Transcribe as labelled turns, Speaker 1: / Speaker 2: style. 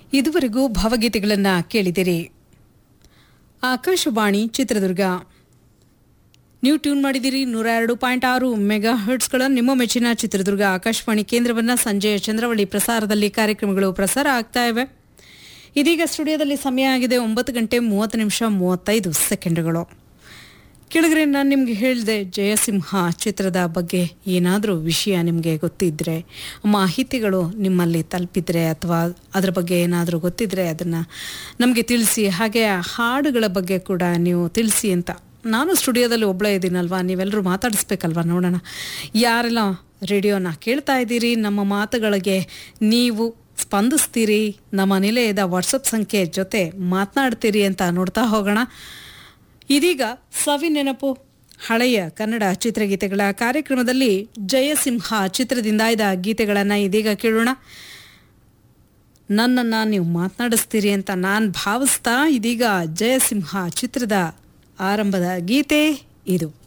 Speaker 1: ಇದುವರೆಗೂ ಭಾವಗೀತೆಗಳನ್ನು ಕೇಳಿದಿರಿ ಆಕಾಶವಾಣಿ ಚಿತ್ರದುರ್ಗ ನೀವು ಟ್ಯೂನ್ ಮಾಡಿದಿರಿ ನೂರ ಎರಡು ಪಾಯಿಂಟ್ ಆರು ಮೆಗಾ ಹರ್ಟ್ಸ್ಗಳ ನಿಮ್ಮ ಮೆಚ್ಚಿನ ಚಿತ್ರದುರ್ಗ ಆಕಾಶವಾಣಿ ಕೇಂದ್ರವನ್ನು ಸಂಜೆಯ ಚಂದ್ರವಳ್ಳಿ ಪ್ರಸಾರದಲ್ಲಿ ಕಾರ್ಯಕ್ರಮಗಳು ಪ್ರಸಾರ ಆಗ್ತಾ ಇವೆ ಇದೀಗ ಸ್ಟುಡಿಯೋದಲ್ಲಿ ಸಮಯ ಆಗಿದೆ ಒಂಬತ್ತು ಗಂಟೆ ಮೂವತ್ತು ನಿಮಿಷ ಮೂವತ್ತೈದು ಸೆಕೆಂಡ್ಗಳು ಕೆಳಗರೆ ನಾನು ನಿಮಗೆ ಹೇಳಿದೆ ಜಯಸಿಂಹ ಚಿತ್ರದ ಬಗ್ಗೆ ಏನಾದರೂ ವಿಷಯ ನಿಮಗೆ ಗೊತ್ತಿದ್ದರೆ ಮಾಹಿತಿಗಳು ನಿಮ್ಮಲ್ಲಿ ತಲುಪಿದ್ರೆ ಅಥವಾ ಅದರ ಬಗ್ಗೆ ಏನಾದರೂ ಗೊತ್ತಿದ್ದರೆ ಅದನ್ನು ನಮಗೆ ತಿಳಿಸಿ ಹಾಗೆ ಆ ಹಾಡುಗಳ ಬಗ್ಗೆ ಕೂಡ ನೀವು ತಿಳಿಸಿ ಅಂತ ನಾನು ಸ್ಟುಡಿಯೋದಲ್ಲಿ ಒಬ್ಬಳೇ ಇದ್ದೀನಲ್ವಾ ನೀವೆಲ್ಲರೂ ಮಾತಾಡಿಸ್ಬೇಕಲ್ವಾ ನೋಡೋಣ ಯಾರೆಲ್ಲ ರೇಡಿಯೋನ ಕೇಳ್ತಾ ಇದ್ದೀರಿ ನಮ್ಮ ಮಾತುಗಳಿಗೆ ನೀವು ಸ್ಪಂದಿಸ್ತೀರಿ ನಮ್ಮ ನಿಲಯದ ವಾಟ್ಸಪ್ ಸಂಖ್ಯೆ ಜೊತೆ ಮಾತನಾಡ್ತೀರಿ ಅಂತ ನೋಡ್ತಾ ಹೋಗೋಣ ಇದೀಗ ಸವಿ ನೆನಪು ಹಳೆಯ ಕನ್ನಡ ಚಿತ್ರಗೀತೆಗಳ ಕಾರ್ಯಕ್ರಮದಲ್ಲಿ ಜಯಸಿಂಹ ಚಿತ್ರದಿಂದ ಆಯ್ದ ಗೀತೆಗಳನ್ನು ಇದೀಗ ಕೇಳೋಣ ನನ್ನನ್ನು ನೀವು ಮಾತನಾಡಿಸ್ತೀರಿ ಅಂತ ನಾನು ಭಾವಿಸ್ತಾ ಇದೀಗ ಜಯಸಿಂಹ ಚಿತ್ರದ ಆರಂಭದ ಗೀತೆ ಇದು